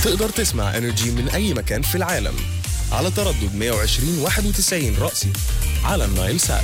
تقدر تسمع انرجي من اي مكان في العالم على تردد 120 91 رأسي على النايل سات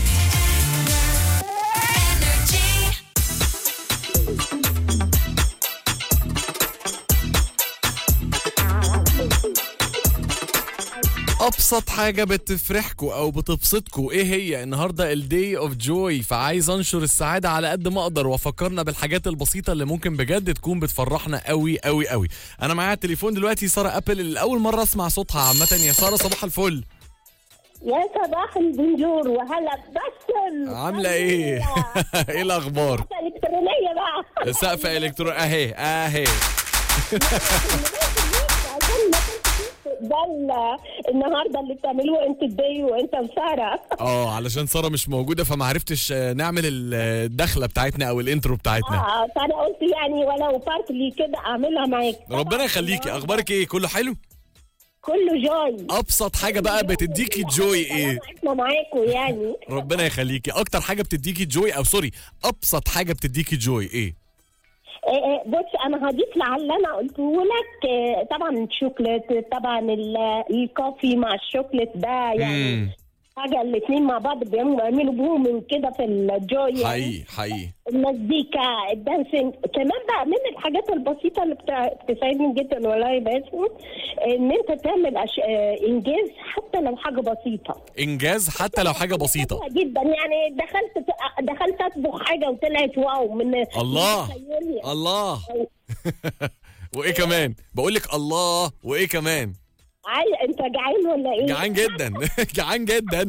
ابسط حاجه بتفرحكوا او بتبسطكوا ايه هي النهارده الدي اوف جوي فعايز انشر السعاده على قد ما اقدر وافكرنا بالحاجات البسيطه اللي ممكن بجد تكون بتفرحنا قوي قوي قوي انا معايا التليفون دلوقتي ساره ابل اللي اول مره اسمع صوتها عامه يا ساره صباح الفل يا صباح البنجور وهلا بسم عامله ايه ايه الاخبار الكترونيه بقى سقف الكترون اهي اهي عشان ما تنسوا ده ال- النهارده اللي بتعملوه انت الدي وانت وساره اه علشان ساره مش موجوده فما عرفتش آه، نعمل الدخله بتاعتنا او الانترو بتاعتنا اه فانا قلت يعني ولو بارتلي كده اعملها معاك ربنا يخليكي اخبارك ايه كله حلو كله جوي ابسط حاجه بقى بتديكي جوي ايه احنا معاكم يعني ربنا يخليكي اكتر حاجه بتديكي جوي او سوري ابسط حاجه بتديكي جوي ايه آه، آه، بص انا هضيف لعل انا قلته لك آه، طبعا الشوكليت طبعا ال- الكوفي مع الشوكليت ده يعني مم. حاجه الاثنين مع بعض بيعملوا بوم كده في الجوي يعني. حقيقي حقيقي المزيكا الدانسينج كمان بقى من الحاجات البسيطه اللي بتاع- بتساعدني جدا والله يا باسم ان انت تعمل أش... آه، انجاز حتى لو حاجه بسيطه انجاز حتى لو حاجه بسيطه جدا يعني دخلت دخلت اطبخ حاجه وطلعت واو من الله. من تخيلي. الله وايه كمان بقول لك الله وايه كمان عاي... انت جعان ولا ايه؟ جعان جدا جعان جدا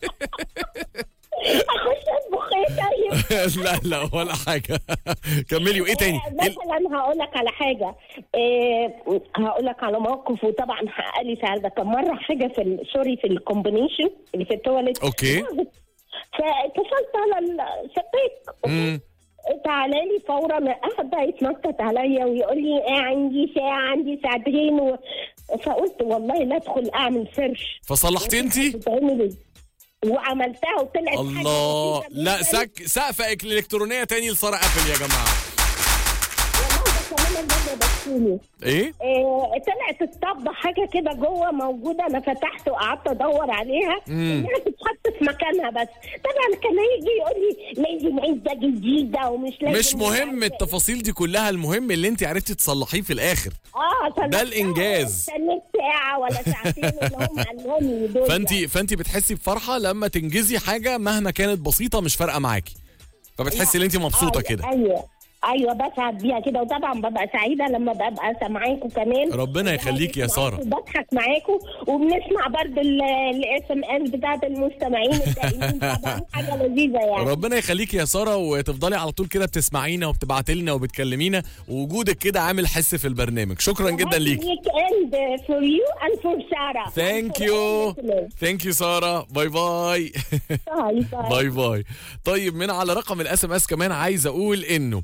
اخش اطبخ ايه طيب؟ لا لا ولا حاجه كملي وايه تاني إيه ال- مثلا هقول لك على حاجه إيه هقول لك على موقف وطبعا حقق لي سعاده كان مره حاجه في ال- سوري في الكومبينيشن اللي في التواليت أوكي. فاتصلت على السباك مم. تعالى لي فورا قاعد يتنطط عليا ويقول لي إيه عندي ساعه عندي ساعتين و... فقلت والله لا ادخل اعمل سيرش فصلحتي انتي بتعمل إيه؟ وعملتها وطلعت حاجة الله بسيطة لا جداً. سك سقفه الكترونيه تاني لساره ابل يا جماعه والله ده كمان الجد بسوني ايه إيه، طلعت الطبة حاجة كده جوه موجودة أنا فتحت وقعدت أدور عليها إنها تتحط في مكانها بس طبعا كان هيجي يقول لي لازم عزة جديدة ومش لازم مش مهم التفاصيل دي كلها المهم اللي انت عرفتي تصلحيه في الاخر اه صلحتها ده الإنجاز. استنيت ساعة ولا ساعتين اللي هم علمهم لي دول فانت فانت بتحسي بفرحه لما تنجزي حاجه مهما كانت بسيطه مش فارقه معاكي فبتحسي ان انت مبسوطه آه، كده ايوه ايوه بسعد بيها كده وطبعا ببقى سعيده لما ببقى سامعاكم كمان ربنا يخليك يا سارة. بضحك معاكم وبنسمع برضه الاس ام اس بتاعت المستمعين الدائمين طبعا حاجه لذيذه يعني ربنا يخليكي يا ساره وتفضلي على طول كده بتسمعينا وبتبعتي لنا وبتكلمينا ووجودك كده عامل حس في البرنامج شكرا جدا ليكي ويك اند فور يو اند فور ساره ثانك يو ثانك يو ساره باي باي باي باي طيب من على رقم الاس ام اس كمان عايز اقول انه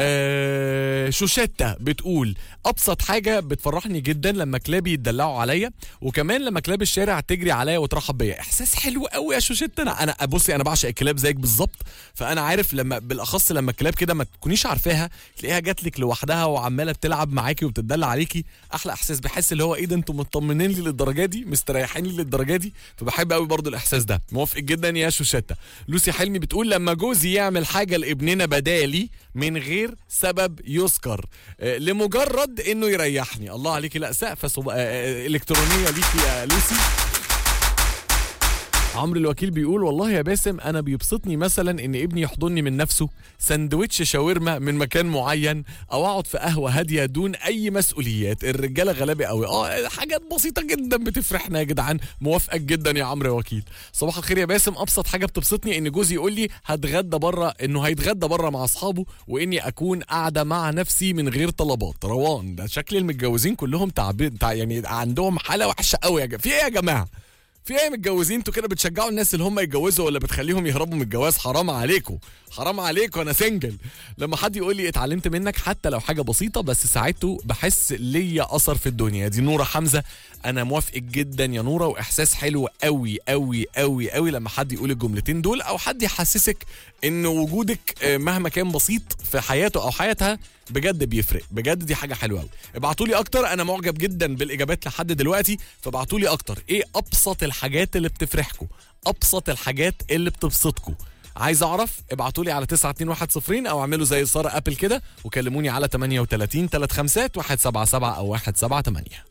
آه شوشتة بتقول ابسط حاجه بتفرحني جدا لما كلابي يتدلعوا عليا وكمان لما كلاب الشارع تجري عليا وترحب بيا احساس حلو قوي يا شوشتة انا انا بصي انا بعشق الكلاب زيك بالظبط فانا عارف لما بالاخص لما الكلاب كده ما تكونيش عارفاها تلاقيها جات لك لوحدها وعماله بتلعب معاكي وبتدلع عليكي احلى احساس بحس اللي هو ايه ده انتوا مطمنين لي للدرجه دي مستريحين لي للدرجه دي فبحب قوي برضو الاحساس ده موافق جدا يا شوشتة لوسي حلمي بتقول لما جوزي يعمل حاجه لابننا بدالي من غير سبب يذكر آه، لمجرد انه يريحني الله عليكي لا سقفه صب... آه، آه، الكترونيه ليكي يا لوسي عمرو الوكيل بيقول والله يا باسم انا بيبسطني مثلا ان ابني يحضني من نفسه سندوتش شاورما من مكان معين او اقعد في قهوه هاديه دون اي مسؤوليات الرجاله غلابه قوي اه حاجات بسيطه جدا بتفرحنا يا جدعان موافقك جدا يا عمرو يا وكيل صباح الخير يا باسم ابسط حاجه بتبسطني ان جوزي يقول لي هتغدى بره انه هيتغدى بره مع اصحابه واني اكون قاعده مع نفسي من غير طلبات روان ده شكل المتجوزين كلهم تعبين تع... يعني عندهم حاله وحشه قوي يا جماعه في ايه يا جماعه في ايه متجوزين انتوا كده بتشجعوا الناس اللي هم يتجوزوا ولا بتخليهم يهربوا من الجواز حرام عليكم حرام عليكم انا سنجل لما حد يقول لي اتعلمت منك حتى لو حاجه بسيطه بس ساعدته بحس ليا اثر في الدنيا دي نوره حمزه انا موافقك جدا يا نوره واحساس حلو قوي قوي قوي قوي لما حد يقول الجملتين دول او حد يحسسك ان وجودك آه، مهما كان بسيط في حياته او حياتها بجد بيفرق بجد دي حاجه حلوه قوي ابعتوا لي اكتر انا معجب جدا بالاجابات لحد دلوقتي فابعتوا لي اكتر ايه ابسط الحاجات اللي بتفرحكم ابسط الحاجات اللي بتبسطكم عايز اعرف ابعتوا لي على 92110 او اعملوا زي ساره ابل كده وكلموني على 38 35 177 او 178